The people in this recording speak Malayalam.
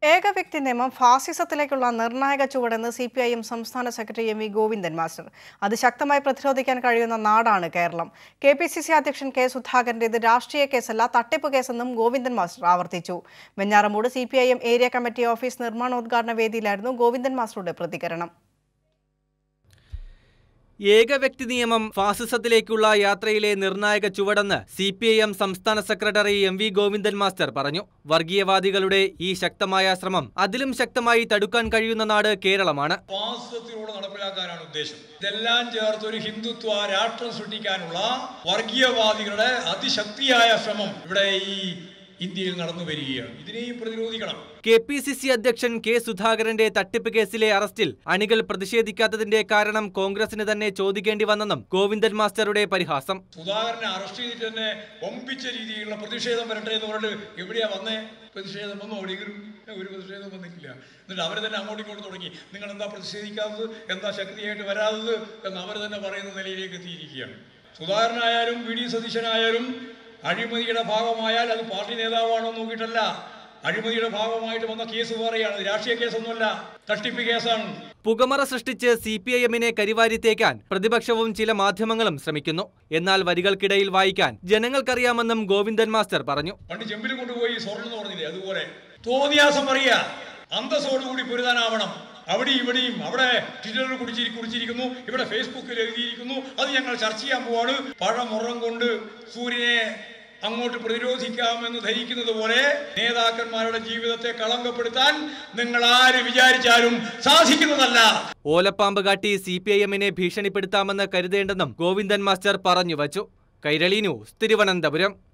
ഏകവ്യക്തി നിയമം ഫാസിസത്തിലേക്കുള്ള നിർണായക ചുവടെന്ന് സി പി ഐ എം സംസ്ഥാന secretary M V Govindan master അത് ശക്തമായി പ്രതിരോധിക്കാൻ കഴിയുന്ന നാടാണ് Keralam K P C C അധ്യക്ഷൻ കെ സുധാകരന്റെ ഇത് രാഷ്ട്രീയ കേസല്ല തട്ടിപ്പ് കേസെന്നും ഗോവിന്ദൻ മാസ്റ്റർ ആവർത്തിച്ചു Venjaramoodu C P I M area committee office നിർമ്മാണോദ്ഘാടന വേദിയിലായിരുന്നു ഗോവിന്ദൻ മാസ്റ്ററുടെ പ്രതികരണം ഏകവ്യക്തി നിയമം ഫാസിസത്തിലേക്കുള്ള യാത്രയിലെ നിർണായക ചുവടെന്ന് സി പി ഐ എം സംസ്ഥാന secretary M V Govindan master പറഞ്ഞു വർഗീയവാദികളുടെ ഈ ശക്തമായ ശ്രമം അതിലും ശക്തമായി തടുക്കാൻ കഴിയുന്ന നാട് കേരളമാണ് ഫാസിസത്തിലൂടെ നടപ്പിലാക്കാനാണ് ഉദ്ദേശം ഇതെല്ലാം ചേർത്ത് ഒരു ഹിന്ദുത്വ രാഷ്ട്രം സൃഷ്ടിക്കാനുള്ള വർഗീയവാദികളുടെ അതിശക്തിയായ ശ്രമം ഇവിടെ ഈ ഇന്ത്യയിൽ നടന്നു വരികയാണ് ഇതിനെയും പ്രതിരോധിക്കണം കെ പി സി സി അധ്യക്ഷൻ കെ സുധാകരന്റെ തട്ടിപ്പ് കേസിലെ അറസ്റ്റിൽ അണികൾ പ്രതിഷേധിക്കാത്തതിന്റെ കാരണം കോൺഗ്രസിന് തന്നെ ചോദിക്കേണ്ടി വന്നെന്നും ഗോവിന്ദൻ മാസ്റ്ററുടെ പരിഹാസം സുധാകരനെ അറസ്റ്റ് ചെയ്തിട്ട് തന്നെ ഒമ്പിച്ച രീതിയിലുള്ള പ്രതിഷേധം വരട്ടെ എന്ന് പറഞ്ഞിട്ട് എവിടെയാ വന്നേ പ്രതിഷേധം വന്നു എവിടെയെങ്കിലും ഒരു പ്രതിഷേധം വന്നിട്ടില്ല എന്നിട്ട് അവർ തന്നെ അങ്ങോട്ടും ഇങ്ങോട്ടും തുടങ്ങി നിങ്ങൾ എന്താ പ്രതിഷേധിക്കാത്തത് എന്താ ശക്തിയായിട്ട് വരാത്തത് എന്ന് അവർ തന്നെ പറയുന്ന നിലയിലേക്ക് എത്തിയിരിക്കുകയാണ് സുധാകരനായാലും വി ഡി സതീശനായാലും അഴിമതിയുടെ ഭാഗമായാൽ അത് പാർട്ടി നേതാവാണോ എന്ന് നോക്കിയിട്ടല്ല അഴിമതിയുടെ ഭാഗമായിട്ട് വന്ന കേസ് പറയുകയാണ് ഇത് രാഷ്ട്രീയ കേസൊന്നുമല്ല തട്ടിപ്പ് കേസാണ് പുകമറ സൃഷ്ടിച്ച് സി പി ഐ എമ്മിനെ കരിവാരിത്തേക്കാൻ പ്രതിപക്ഷവും ചില മാധ്യമങ്ങളും ശ്രമിക്കുന്നു എന്നാൽ വരികൾക്കിടയിൽ വായിക്കാൻ ജനങ്ങൾക്കറിയാമെന്നും ഗോവിന്ദൻ മാസ്റ്റർ പറഞ്ഞു പണ്ട് ചെമ്പിൽ കൊണ്ടുപോയി സ്വർണ്ണം എന്ന് പറഞ്ഞില്ലേ അതുപോലെ തോന്നിയാസം പറയുക അന്തസ്സോടുകൂടി പൊരുതാനാവണം അവിടെ ഇവിടെയും അവിടെ ട്വിറ്ററിൽ കുടിച്ചിരി കുറിച്ചിരിക്കുന്നു ഇവിടെ ഫേസ്ബുക്കിൽ എഴുതിയിരിക്കുന്നു അത് ഞങ്ങൾ ചർച്ച ചെയ്യാൻ പോവാണ് പഴമുറം കൊണ്ട് സൂര്യനെ അങ്ങോട്ട് പ്രതിരോധിക്കാമെന്ന് ധരിക്കുന്നത് പോലെ നേതാക്കന്മാരുടെ ജീവിതത്തെ കളങ്കപ്പെടുത്താൻ നിങ്ങൾ ആര് വിചാരിച്ചാലും സാധിക്കുന്നതല്ല ഓലപ്പാമ്പ് കാട്ടി സി പി ഐ എമ്മിനെ ഭീഷണിപ്പെടുത്താമെന്ന് കരുതേണ്ടെന്നും ഗോവിന്ദൻ മാസ്റ്റർ പറഞ്ഞു വച്ചു കൈരളി ന്യൂസ് തിരുവനന്തപുരം